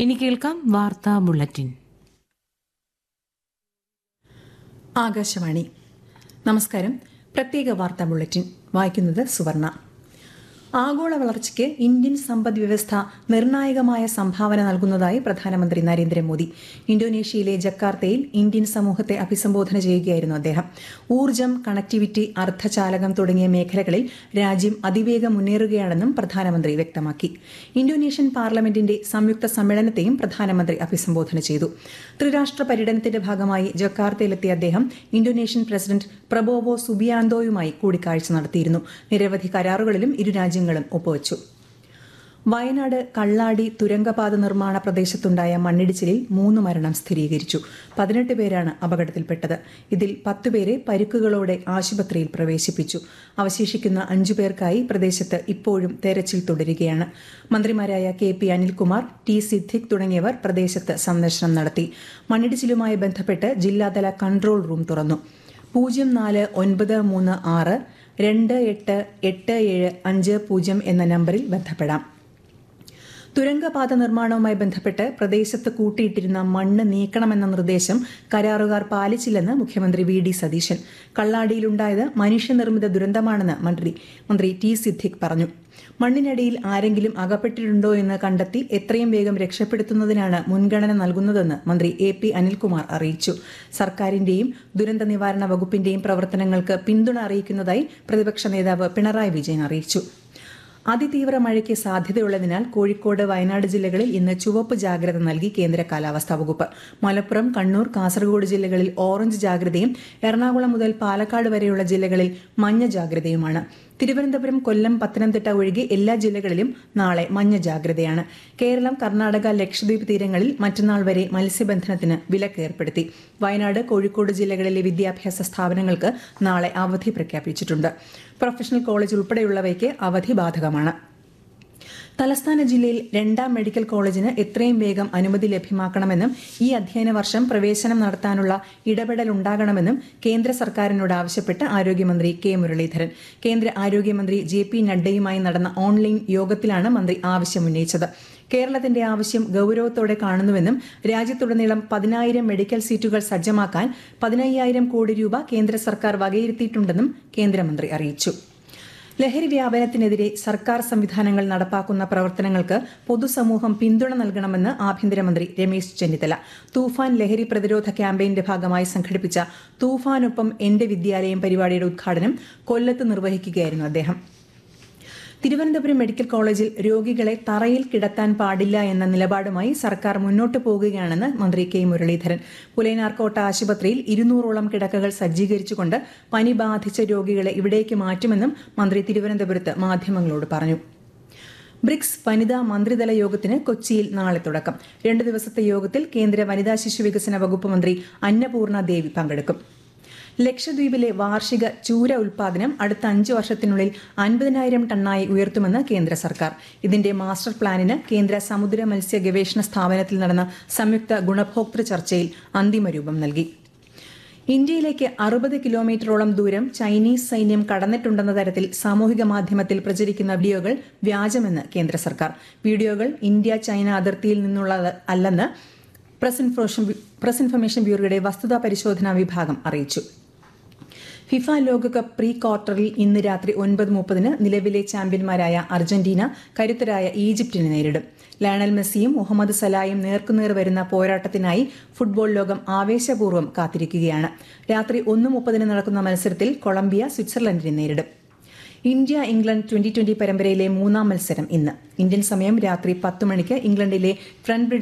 ഇനി കേൾക്കാം വാർത്താ ബുള്ളറ്റിൻ ആകാശവാണി നമസ്കാരം പ്രത്യേക വാർത്താ ബുള്ളറ്റിൻ വായിക്കുന്നത് സുവർണ ആഗോള വളർച്ചയ്ക്ക് ഇന്ത്യൻ സമ്പദ് വ്യവസ്ഥ നിർണായകമായ സംഭാവന നൽകുന്നതായി പ്രധാനമന്ത്രി നരേന്ദ്രമോദി ഇന്തോനേഷ്യയിലെ ജക്കാർത്തയിൽ ഇന്ത്യൻ സമൂഹത്തെ അഭിസംബോധന ചെയ്യുകയായിരുന്നു അദ്ദേഹം ഊർജ്ജം കണക്ടിവിറ്റി അർദ്ധചാലകം തുടങ്ങിയ മേഖലകളിൽ രാജ്യം അതിവേഗം മുന്നേറുകയാണെന്നും പ്രധാനമന്ത്രി വ്യക്തമാക്കി ഇന്തോനേഷ്യൻ പാർലമെന്റിന്റെ സംയുക്ത സമ്മേളനത്തെയും പ്രധാനമന്ത്രി അഭിസംബോധന ചെയ്തു ത്രിരാഷ്ട്ര പര്യടനത്തിന്റെ ഭാഗമായി ജക്കാർത്തയിലെത്തിയ അദ്ദേഹം ഇന്തോനേഷ്യൻ പ്രസിഡന്റ് പ്രബോവോ സുബിയാന്തോയുമായി കൂടിക്കാഴ്ച നടത്തിയിരുന്നു നിരവധി കരാറുകളിലും ഇരു രാജ്യങ്ങളും ഒപ്പുവച്ചു വയനാട് കള്ളാടി തുരങ്കപാത നിർമ്മാണ പ്രദേശത്തുണ്ടായ മണ്ണിടിച്ചിലിൽ മൂന്ന് മരണം സ്ഥിരീകരിച്ചു പതിനെട്ട് പേരാണ് അപകടത്തിൽപ്പെട്ടത് ഇതിൽ പത്തുപേരെ പരിക്കുകളോടെ ആശുപത്രിയിൽ പ്രവേശിപ്പിച്ചു അവശേഷിക്കുന്ന അഞ്ചു പേർക്കായി പ്രദേശത്ത് ഇപ്പോഴും തെരച്ചിൽ തുടരുകയാണ് മന്ത്രിമാരായ K P Anilkumar T Siddique തുടങ്ങിയവർ പ്രദേശത്ത് സന്ദർശനം നടത്തി മണ്ണിടിച്ചിലുമായി ബന്ധപ്പെട്ട് ജില്ലാതല കൺട്രോൾ റൂം തുറന്നു പൂജ്യം നാല് ഒൻപത് മൂന്ന് ആറ് രണ്ട് എട്ട് എട്ട് ഏഴ് അഞ്ച് പൂജ്യം എന്ന നമ്പറിൽ ബന്ധപ്പെടാം തുരങ്കപാത നിർമ്മാണവുമായി ബന്ധപ്പെട്ട് പ്രദേശത്ത് കൂട്ടിയിട്ടിരുന്ന മണ്ണ് നീക്കണമെന്ന നിർദ്ദേശം കരാറുകാർ പാലിച്ചില്ലെന്ന് മുഖ്യമന്ത്രി വി ഡി സതീശൻ കള്ളാടിയിലുണ്ടായത് മനുഷ്യനിർമ്മിത ദുരന്തമാണെന്ന് മന്ത്രി മന്ത്രി ടി സിദ്ദിഖ് പറഞ്ഞു മണ്ണിനടിയിൽ ആരെങ്കിലും അകപ്പെട്ടിട്ടുണ്ടോ എന്ന് കണ്ടെത്തി എത്രയും വേഗം രക്ഷപ്പെടുത്തുന്നതിനാണ് മുൻഗണന നൽകുന്നതെന്ന് മന്ത്രി എ പി അനിൽകുമാർ അറിയിച്ചു സർക്കാരിന്റെയും ദുരന്ത നിവാരണ വകുപ്പിന്റെയും പ്രവർത്തനങ്ങൾക്ക് പിന്തുണ അറിയിക്കുന്നതായി പ്രതിപക്ഷ നേതാവ് പിണറായി വിജയൻ അറിയിച്ചു അതിതീവ്ര മഴയ്ക്ക് സാധ്യതയുള്ളതിനാൽ കോഴിക്കോട് വയനാട് ജില്ലകളിൽ ഇന്ന് ചുവപ്പ് ജാഗ്രത നൽകി കേന്ദ്ര കാലാവസ്ഥാ വകുപ്പ് മലപ്പുറം കണ്ണൂർ കാസർഗോഡ് ജില്ലകളിൽ ഓറഞ്ച് ജാഗ്രതയും എറണാകുളം മുതൽ പാലക്കാട് വരെയുള്ള ജില്ലകളിൽ മഞ്ഞ ജാഗ്രതയുമാണ് തിരുവനന്തപുരം കൊല്ലം പത്തനംതിട്ട ഒഴികെ എല്ലാ ജില്ലകളിലും നാളെ മഞ്ഞ ജാഗ്രതയാണ് കേരളം കർണാടക ലക്ഷദ്വീപ് തീരങ്ങളിൽ മറ്റന്നാൾ വരെ മത്സ്യബന്ധനത്തിന് വിലക്ക് ഏർപ്പെടുത്തി വയനാട് കോഴിക്കോട് ജില്ലകളിലെ വിദ്യാഭ്യാസ സ്ഥാപനങ്ങൾക്ക് നാളെ അവധി പ്രഖ്യാപിച്ചിട്ടുണ്ട് പ്രൊഫഷണൽ കോളേജ് ഉൾപ്പെടെയുള്ളവയ്ക്ക് അവധി ബാധകമാണ് തലസ്ഥാന ജില്ലയിൽ രണ്ടാം മെഡിക്കൽ കോളേജിന് എത്രയും വേഗം അനുമതി ലഭ്യമാക്കണമെന്നും ഈ അധ്യയന വർഷം പ്രവേശനം നടത്താനുള്ള ഇടപെടൽ ഉണ്ടാകണമെന്നും കേന്ദ്ര സർക്കാരിനോട് ആവശ്യപ്പെട്ട് ആരോഗ്യമന്ത്രി കെ മുരളീധരൻ കേന്ദ്ര ആരോഗ്യമന്ത്രി ജെ പി നഡ്ഡയുമായി നടന്ന ഓൺലൈൻ യോഗത്തിലാണ് മന്ത്രി ആവശ്യമുന്നയിച്ചത് കേരളത്തിന്റെ ആവശ്യം ഗൌരവത്തോടെ കാണുന്നുവെന്നും രാജ്യത്തുടനീളം പതിനായിരം മെഡിക്കൽ സീറ്റുകൾ സജ്ജമാക്കാൻ പതിനയ്യായിരം കോടി രൂപ കേന്ദ്ര സർക്കാർ വകയിരുത്തിയിട്ടുണ്ടെന്നും കേന്ദ്രമന്ത്രി അറിയിച്ചു ലഹരി വ്യാപനത്തിനെതിരെ സർക്കാർ സംവിധാനങ്ങൾ നടപ്പാക്കുന്ന പ്രവർത്തനങ്ങൾക്ക് പൊതുസമൂഹം പിന്തുണ നൽകണമെന്ന് ആഭ്യന്തരമന്ത്രി രമേശ് ചെന്നിത്തല തൂഫാൻ ലഹരി പ്രതിരോധ ക്യാമ്പയിന്റെ ഭാഗമായി സംഘടിപ്പിച്ച തൂഫാനൊപ്പം എന്റെ വിദ്യാലയം പരിപാടിയുടെ ഉദ്ഘാടനം കൊല്ലത്ത് നിർവഹിക്കുകയായിരുന്നു അദ്ദേഹം തിരുവനന്തപുരം മെഡിക്കൽ കോളേജിൽ രോഗികളെ തറയിൽ കിടത്താൻ പാടില്ല എന്ന നിലപാടുമായി സർക്കാർ മുന്നോട്ട് പോകുകയാണെന്ന് മന്ത്രി കെ മുരളീധരൻ പുലയനാർക്കോട്ട ആശുപത്രിയിൽ ഇരുന്നൂറോളം കിടക്കകൾ സജ്ജീകരിച്ചുകൊണ്ട് പനി ബാധിച്ച രോഗികളെ ഇവിടേക്ക് മാറ്റുമെന്നും മന്ത്രി തിരുവനന്തപുരത്ത് മാധ്യമങ്ങളോട് പറഞ്ഞു ബ്രിക്സ് വനിതാ മന്ത്രിതല യോഗത്തിന് കൊച്ചിയിൽ നാളെ തുടക്കം രണ്ടു ദിവസത്തെ യോഗത്തിൽ കേന്ദ്ര വനിതാ ശിശു വികസന വകുപ്പ് മന്ത്രി അന്നപൂർണ ദേവി പങ്കെടുക്കും ലക്ഷദ്വീപിലെ വാർഷിക ചൂര ഉൽപാദനം അടുത്ത അഞ്ച് വർഷത്തിനുള്ളിൽ അൻപതിനായിരം ടണ്ണായി ഉയർത്തുമെന്ന് കേന്ദ്ര സർക്കാർ ഇതിന്റെ മാസ്റ്റർ പ്ലാനിന് കേന്ദ്ര സമുദ്ര മത്സ്യ ഗവേഷണ സ്ഥാപനത്തിൽ നടന്ന സംയുക്ത ഗുണഭോക്തൃ ചർച്ചയിൽ അന്തിമ രൂപം നൽകി ഇന്ത്യയിലേക്ക് അറുപത് കിലോമീറ്ററോളം ദൂരം ചൈനീസ് സൈന്യം കടന്നിട്ടുണ്ടെന്ന തരത്തിൽ സാമൂഹിക മാധ്യമത്തിൽ പ്രചരിക്കുന്ന വീഡിയോകൾ വ്യാജമെന്ന് കേന്ദ്ര സർക്കാർ വീഡിയോകൾ ഇന്ത്യ ചൈന അതിർത്തിയിൽ നിന്നുള്ള അല്ലെന്ന് പ്രസ് ഇൻഫോർമേഷൻ പ്രസ് ഇൻഫർമേഷൻ ബ്യൂറോയുടെ വസ്തുതാ പരിശോധനാ വിഭാഗം അറിയിച്ചു ഫിഫ ലോകകപ്പ് പ്രീ ക്വാർട്ടറിൽ ഇന്ന് രാത്രി ഒൻപത് മുപ്പതിന് നിലവിലെ ചാമ്പ്യന്മാരായ അർജന്റീന കരുത്തരായ ഈജിപ്തിനെ നേരിടും ലയണൽ മെസ്സിയും മുഹമ്മദ് സലായും നേർക്കുനേർ വരുന്ന പോരാട്ടത്തിനായി ഫുട്ബോൾ ലോകം ആവേശപൂർവ്വം കാത്തിരിക്കുകയാണ് രാത്രി ഒന്ന് മുപ്പതിന് നടക്കുന്ന മത്സരത്തിൽ കൊളംബിയ സ്വിറ്റ്സർലൻഡിനെ നേരിടും ഇന്ത്യ ഇംഗ്ലണ്ട് ട്വന്റി ട്വന്റി പരമ്പരയിലെ മൂന്നാം മത്സരം ഇന്ന് ഇന്ത്യൻ സമയം രാത്രി പത്ത് മണിക്ക് ഇംഗ്ലണ്ടിലെ ഫ്രണ്ട്